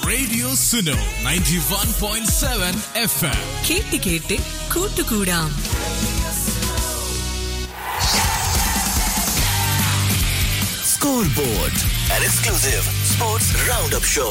Radio Suno 91.7 FM. കേട്ട് കേട്ട് കൂട്ടുകൂടാം Scoreboard, an exclusive sports roundup show.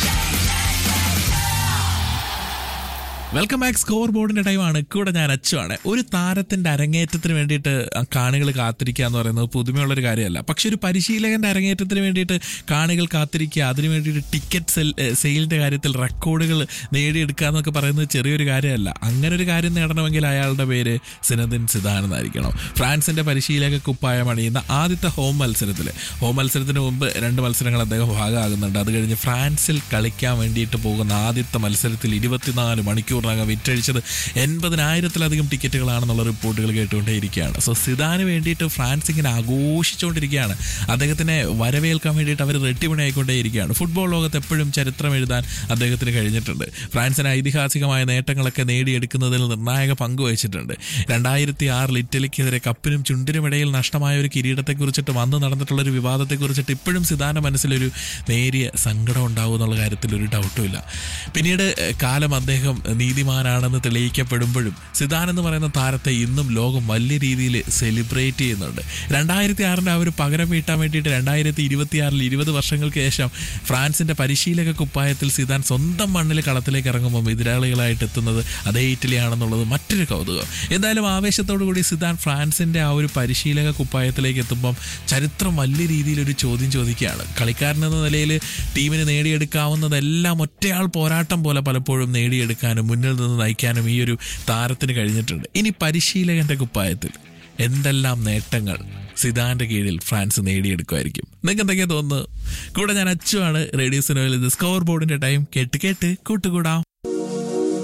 Welcome back score ബോർഡിന്റെ ടൈമാണ് കൂടെ ഞാൻ അച്ചുവാണ് ഒരു താരത്തിന്റെ അരങ്ങേറ്റത്തിന് വേണ്ടിയിട്ട് കാണികൾ കാത്തിരിക്കുക എന്ന് പറയുന്നത് പുതുമയുള്ള ഒരു കാര്യമല്ല പക്ഷെ ഒരു പരിശീലകന്റെ അരങ്ങേറ്റത്തിന് വേണ്ടിയിട്ട് കാണികൾ കാത്തിരിക്കുക അതിനു വേണ്ടിയിട്ട് ടിക്കറ്റ് സെൽ സെയിലിന്റെ കാര്യത്തിൽ റെക്കോർഡുകൾ നേടിയെടുക്കുക എന്നൊക്കെ പറയുന്നത് ചെറിയൊരു കാര്യമല്ല അങ്ങനെ ഒരു കാര്യം നേടണമെങ്കിൽ അയാളുടെ പേര് സിനദിൻ സിദാൻ എന്നായിരിക്കണം ഫ്രാൻസിന്റെ പരിശീലക കുപ്പായം അണിയുന്ന ആദ്യത്തെ ഹോം മത്സരത്തിൽ ഹോം മത്സരത്തിന് മുമ്പ് രണ്ട് മത്സരങ്ങൾ അദ്ദേഹം ഭാഗമാകുന്നുണ്ട് അത് കഴിഞ്ഞ് ഫ്രാൻസിൽ കളിക്കാൻ വേണ്ടിയിട്ട് പോകുന്ന ആദ്യത്തെ മത്സരത്തിൽ ഇരുപത്തിനാല് മണിക്കൂറിനകം വിറ്റഴിച്ചത് എൺപതിനായിരത്തിലധികം ടിക്കറ്റുകളാണെന്നുള്ള റിപ്പോർട്ടുകൾ കേട്ടുകൊണ്ടേയിരിക്കുകയാണ് സോ സിദാന് വേണ്ടിയിട്ട് ഫ്രാൻസ് ഇങ്ങനെ ആഘോഷിച്ചുകൊണ്ടിരിക്കുകയാണ് അദ്ദേഹത്തിനെ വരവേൽക്കാൻ വേണ്ടിയിട്ട് അവർ റെട്ടിപണിയായിക്കൊണ്ടേയിരിക്കുകയാണ് ഫുട്ബോൾ ലോകത്ത് എപ്പോഴും ചരിത്രം എഴുതാൻ അദ്ദേഹത്തിന് കഴിഞ്ഞിട്ടുണ്ട് ഫ്രാൻസിന് ഐതിഹാസികമായ നേട്ടങ്ങളൊക്കെ നേടിയെടുക്കുന്നതിൽ നിർണായക പങ്ക് വഹിച്ചിട്ടുണ്ട് രണ്ടായിരത്തി ആറിൽ ഇറ്റലിക്കെതിരെ കപ്പിനും ചുണ്ടിനുമിടയിൽ നഷ്ടമായ ഒരു കിരീടത്തെക്കുറിച്ചിട്ട് വന്ന് നടന്നിട്ടുള്ള ഒരു വിവാദത്തെക്കുറിച്ചിട്ട് ഇപ്പോഴും സിദാന്റെ മനസ്സിലൊരു നേരിയ സങ്കടം ഉണ്ടാവും എന്നുള്ള കാര്യത്തിൽ ഒരു ഡൗട്ടും ഇല്ല പിന്നീട് ഏഹ്, കാലം അദ്ദേഹം നീതിമാനാണെന്ന് തെളിയിക്കപ്പെടുമ്പോഴും സിദാൻ എന്ന് പറയുന്ന താരത്തെ ഇന്നും ലോകം വലിയ രീതിയിൽ സെലിബ്രേറ്റ് ചെയ്യുന്നുണ്ട് രണ്ടായിരത്തി ആറിൻ്റെ ആ ഒരു പകരം വീട്ടാൻ വേണ്ടിയിട്ട് രണ്ടായിരത്തി ഇരുപത്തിയാറിൽ ഇരുപത് വർഷങ്ങൾക്ക് ശേഷം ഫ്രാൻസിന്റെ പരിശീലക കുപ്പായത്തിൽ സിദാൻ സ്വന്തം മണ്ണിൽ കളത്തിലേക്ക് ഇറങ്ങുമ്പോൾ എതിരാളികളായിട്ട് എത്തുന്നത് അതേ ഇറ്റലിയാണെന്നുള്ളത് മറ്റൊരു കൗതുകം എന്തായാലും ആവേശത്തോടു കൂടി സിദാൻ ഫ്രാൻസിന്റെ ആ ഒരു പരിശീലക കുപ്പായത്തിലേക്ക് എത്തുമ്പം ചരിത്രം വലിയ രീതിയിൽ ഒരു ചോദ്യം ചോദിക്കുകയാണ് കളിക്കാരൻ എന്ന നിലയിൽ ടീമിന് നേടിയെടുക്കാവുന്നതെല്ലാം ഒറ്റയാൾ പോരാട്ടം പോലെ പലപ്പോഴും നേടിയെടുക്കാനും മുന്നിൽ നിന്ന് നയിക്കാനും ഈ ഒരു താരത്തിന് കഴിഞ്ഞിട്ടുണ്ട് ഇനി പരിശീലകന്റെ കുപ്പായത്തിൽ എന്തെല്ലാം നേട്ടങ്ങൾ സിദാന്റെ കീഴിൽ ഫ്രാൻസ് നേടിയെടുക്കുമായിരിക്കും നിങ്ങൾക്ക് എന്തൊക്കെയാ തോന്നുന്നത് കൂടെ ഞാൻ അച്ചുവാണ് റേഡിയോ സിനോയിൽ ഇത് സ്കോർ ബോർഡിന്റെ ടൈം കേട്ട് കേട്ട് കൂട്ടുകൂടാം